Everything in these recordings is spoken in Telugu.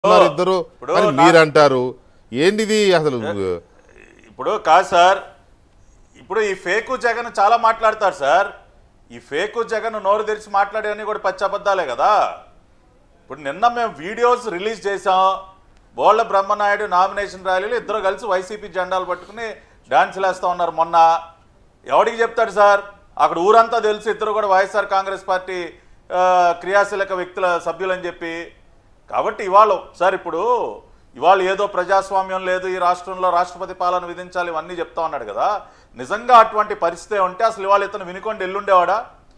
ఉన్నారు ఇద్దరు ఇప్పుడు అని నా- మీరు అంటారు ఏంటిది అసలు ఇప్పుడు కాదు సార్ ఇప్పుడు ఈ ఫేకు జగన్ చాలా మాట్లాడతారు సార్ ఈ ఫేకు జగన్ నోరు తెరిచి మాట్లాడేవన్నీ కూడా పచ్చి అబద్ధాలే కదా ఇప్పుడు నిన్న మేము వీడియోస్ రిలీజ్ చేసాం బోళ్ళ బ్రహ్మనాయుడు నామినేషన్ ర్యాలీలో ఇద్దరు కలిసి వైసీపీ జెండాలు పట్టుకుని డాన్సులు వేస్తూ ఉన్నారు మొన్న ఎవడికి చెప్తాడు సార్ అక్కడ ఊరంతా తెలుసు ఇద్దరు కూడా వైఎస్ఆర్ కాంగ్రెస్ పార్టీ ఆ, క్రియాశీలక వ్యక్తుల సభ్యులని చెప్పి కాబట్టి ఇవాళ సార్ ఇప్పుడు ఇవాళ ఏదో ప్రజాస్వామ్యం లేదు ఈ రాష్ట్రంలో రాష్ట్రపతి పాలన విధించాలి ఇవన్నీ చెప్తా ఉన్నాడు కదా నిజంగా అటువంటి పరిస్థితి ఉంటే అసలు ఇవాళ ఇతను వినుకోండి ఎల్లుండేవాడా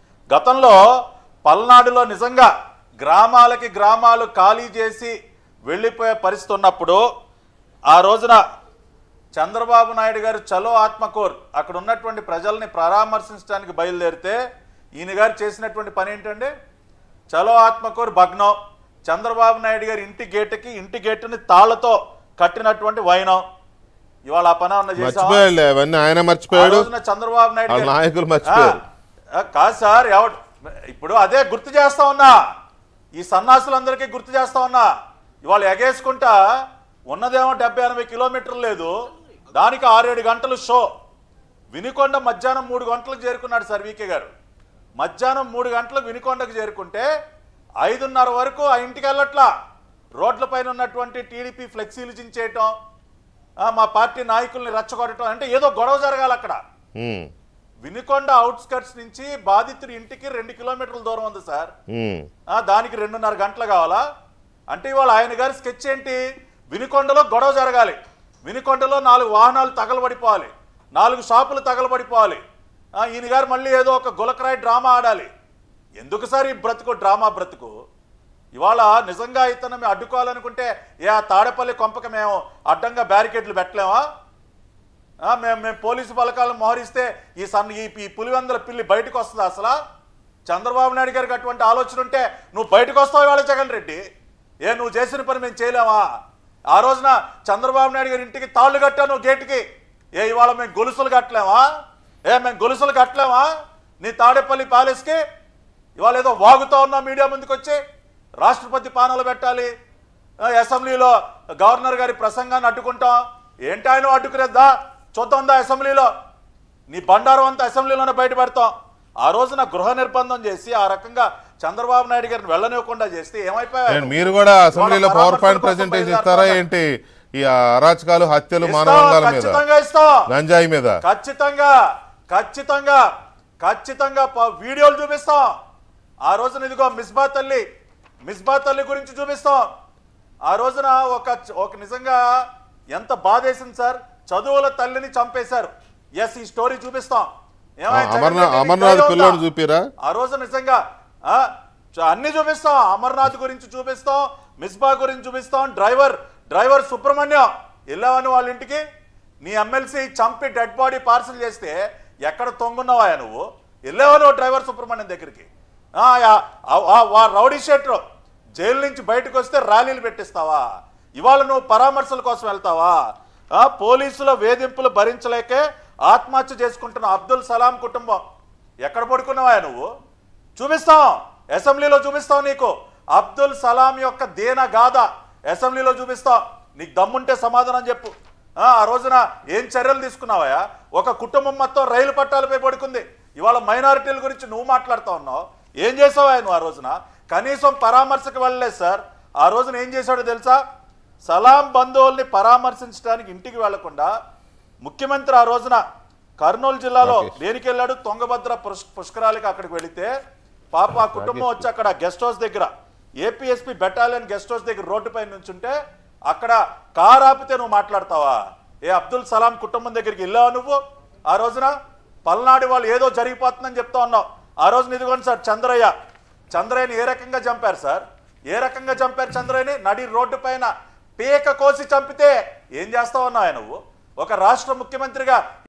గతంలో పల్నాడులో నిజంగా గ్రామాలకి గ్రామాలు ఖాళీ చేసి వెళ్ళిపోయే పరిస్థితి ఉన్నప్పుడు ఆ రోజున చంద్రబాబు నాయుడు గారు చలో ఆత్మకూర్ అక్కడ ఉన్నటువంటి ప్రజల్ని పరామర్శించడానికి బయలుదేరితే ఈయన గారు చేసినటువంటి పని ఏంటండి చలో ఆత్మకూర్ భగ్నం చంద్రబాబు నాయుడు గారి ఇంటి గేటుకి ఇంటి గేటుని తాళ్లతో కట్టినటువంటి వైనం ఇవాళ ఆ పని ఉన్న చేసావా? మర్చిపోయాడు అవన్నీ ఆయన ఆ మర్చిపోయాడు రోజున చంద్రబాబు నాయుడు వాళ్ళ గారు- నాయకులు మర్చిపోయారు. ఆ, ఆ, కాదు సార్ ఎవడు ఇప్పుడు అదే గుర్తు చేస్తా ఉన్నా ఈ సన్నాసులందరికీ గుర్తు చేస్తా ఉన్నా ఇవాళ ఎగేసుకుంటా ఉన్నదేమో డెబ్బై ఎనభై కిలోమీటర్లు లేదు దానికి ఆరేడు గంటలు షో వినికొండ మధ్యాహ్నం మూడు గంటలకు చేరుకున్నాడు సార్ వీకే గారు మధ్యాహ్నం మూడు గంటలకు వినికొండకు చేరుకుంటే ఐదున్నర వరకు ఆ ఇంటికి వెళ్ళట్లా రోడ్ల పైన ఉన్నటువంటి టీడీపీ ఫ్లెక్సీలు చించేయటం ఆ, మా పార్టీ నాయకుల్ని రెచ్చగొట్టడం అంటే ఏదో గొడవ జరగాలి అక్కడ ఉమ్, వినుకొండ అవుట్స్కట్స్ నుంచి బాధితుడి ఇంటికి రెండు కిలోమీటర్ల దూరం ఉంది సార్ ఉమ్, ఆ, దానికి రెండున్నర గంటలు కావాలా అంటే ఇవాళ ఆయన గారి స్కెచ్ ఏంటి వినుకొండలో గొడవ జరగాలి వినుకొండలో నాలుగు వాహనాలు తగలబడిపోవాలి నాలుగు షాపులు తగలబడిపోవాలి ఆ, ఈయన గారు మళ్ళీ ఏదో ఒక గులకరాయి డ్రామా ఆడాలి ఎందుకు సార్ ఈ బ్రతుకు డ్రామా బ్రతుకు ఇవాళ నిజంగా ఇతను మేము అడ్డుకోవాలనుకుంటే ఏ ఆ తాడేపల్లి కొంపక మేము అడ్డంగా బ్యారికేడ్లు పెట్టలేమా ఆ, మేము మేము పోలీసు బలకాలను మోహరిస్తే ఈ సన్ ఈ ఈ పులివెందల పిల్లి బయటకు వస్తుందా అసలు చంద్రబాబు నాయుడు గారికి అటువంటి ఆలోచన ఉంటే నువ్వు బయటకు వస్తావు ఇవాళ జగన్ రెడ్డి ఏ నువ్వు చేసిన పని మేము చేయలేమా ఆ రోజున చంద్రబాబు నాయుడు గారి ఇంటికి తాళ్ళు కట్టావు గేటుకి ఏ ఇవాళ మేము గొలుసులు కట్టలేమా ఏ మేము గొలుసులు కట్టలేమా నీ తాడేపల్లి ప్యాలెస్కి ఇవాళ ఏదో వాగుతూ ఉన్నా మీడియా ముందుకు వచ్చి రాష్ట్రపతి పానాలు పెట్టాలి ఆ, అసెంబ్లీలో గవర్నర్ గారి ప్రసంగాన్ని అడ్డుకుంటాం ఏంటి ఆయన అడ్డుకునేద్దా చూద్దాందా అసెంబ్లీలో నీ బండారం అంతా అసెంబ్లీలోనే బయట పెడతాం ఆ రోజున గృహ నిర్బంధం చేసి ఆ రకంగా చంద్రబాబు నాయుడు గారిని వెళ్ళనివ్వకుండా చేస్తే నేను ఏమైపోయాయి మీరు కూడా అసెంబ్లీలో ఇవాళ పవర్ పాయింట్ పరామర్శల కోసం ప్రజెంటేషన్ ఇస్తారా బయలుదేరతారా? ఏంటి ఈ అరాచకాలు హత్యలు ఇస్తాం, మానవందాల మీద ఖచ్చితంగా ఇస్తాం గంజాయి మీద ఖచ్చితంగా ఖచ్చితంగా ఖచ్చితంగా ప- వీడియోలు చూపిస్తాం ఆ రోజున ఇదిగో మిస్బా తల్లి మిస్బా తల్లి గురించి చూపిస్తాం ఆ రోజున ఒక ఒక నిజంగా ఎంత బాధేసింది సార్ చదువుల తల్లిని చంపేశారు ఎస్ ఈ స్టోరీ చూపిస్తాం ఏమైంది జగన్ అమర్నాథ్ రెడ్డి? అమర్నాథ్ ధైర్యం ఉందా? పిల్లోని చూపిరా ఆ రోజు నిజంగా ఆ, చ- అన్ని చూపిస్తాం అమర్నాథ్ గురించి చూపిస్తాం మిస్బా గురించి చూపిస్తాం డ్రైవర్ డ్రైవర్ సుబ్రహ్మణ్యం వెళ్ళావని వాళ్ళ ఇంటికి నీ ఎమ్మెల్సీ చంపి డెడ్ బాడీ పార్సల్ చేస్తే ఎక్కడ తొంగున్నావా నువ్వు వెళ్ళావా నువ్వు డ్రైవర్ సుబ్రహ్మణ్యం దగ్గరికి ఆ, యా- ఆ- ఆ- ఆ రౌడీ షెట్రు జైలు నుంచి బయటకు వస్తే ర్యాలీలు పెట్టిస్తావా ఇవాళ నువ్వు పరామర్శల కోసం వెళ్తావా ఆ, పోలీసుల వేధింపులు భరించలేకే ఆత్మహత్య చేసుకుంటున్న అబ్దుల్ సలాం కుటుంబం ఎక్కడ పడుకున్నావా నువ్వు చూపిస్తాం అసెంబ్లీలో చూపిస్తాం నీకు అబ్దుల్ సలాం యొక్క దేన గాథ అసెంబ్లీలో చూపిస్తాం నీకు దమ్ముంటే సమాధానం చెప్పు ఆ ఆ రోజున ఏం చర్యలు తీసుకున్నావా ఒక కుటుంబం మొత్తం రైలు పట్టాలపై పడుకుంది ఇవాళ మైనారిటీల గురించి నువ్వు మాట్లాడుతా ఉన్నావు ఏం చేసావా నువ్వు ఆ రోజున కనీసం పరామర్శకు వెళ్ళలేదు సార్ ఆ రోజున ఏం చేశాడో తెలుసా సలాం బంధువుల్ని పరామర్శించడానికి ఇంటికి వెళ్లకుండా ముఖ్యమంత్రి ఆ రోజున కర్నూలు జిల్లాలో రాకేష్. దేనికి వెళ్ళాడు తుంగభద్ర పుష్- పుష్కరాలకి అక్కడికి వెళితే పాప ఆ కుటుంబం వచ్చి అక్కడ గెస్ట్ హౌస్ దగ్గర ఏపీఎస్పీ బెటాలియన్ గెస్ట్ హౌస్ దగ్గర రోడ్డు పైన నుంచుంటే అక్కడ కార్ ఆపితే నువ్వు మాట్లాడతావా ఏ అబ్దుల్ సలాం కుటుంబం దగ్గరికి వెళ్ళావా నువ్వు ఆ రోజున పల్నాడు వాళ్ళు ఏదో జరిగిపోతుందని చెప్తా ఉన్నావు ఆ రోజున ఇదిగోండి సార్ చంద్రయ్య చంద్రయ్యని ఏ రకంగా చంపారు సార్ ఏ రకంగా చంపారు చంద్రయ్యని నడి రోడ్డు పైన పీక కోసి చంపితే ఏం చేస్తా ఉన్నావు నువ్వు ఒక రాష్ట్ర ముఖ్యమంత్రిగా